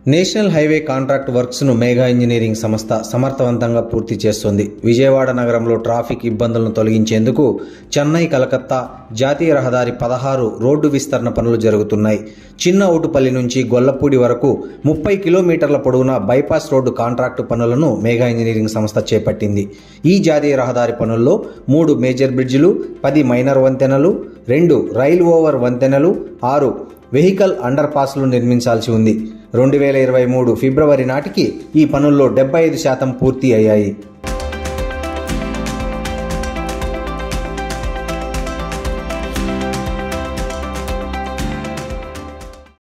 national highway contract works ను Megha engineering సంస్థ సమర్థవంతంగా పూర్తి చేస్తోంది విజయవాడ నగరంలో ట్రాఫిక్ ఇబ్బందులను తొలగించేందుకు చెన్నై కలకత్తా జాతీయ రహదారి పదహారు రోడ్డు విస్తరణ పనులు జరుగుతున్నాయి చిన్న ఊటుపల్లి నుంచి గొల్లపూడి వరకు ముప్పై కిలోమీటర్ల పొడవున బైపాస్ రోడ్డు కాంట్రాక్టు పనులను మేఘా ఇంజనీరింగ్ సంస్థ చేపట్టింది ఈ జాతీయ రహదారి పనుల్లో మూడు మేజర్ బ్రిడ్జిలు పది మైనర్ వంతెనలు రెండు రైల్ ఓవర్ వంతెనలు ఆరు వెహికల్ అండర్ పాస్లు నిర్మించాల్సి ఉంది రెండు వేల ఇరవై మూడు ఫిబ్రవరి నాటికి ఈ పనుల్లో డెబ్బై ఐదు శాతం పూర్తి అయ్యాయి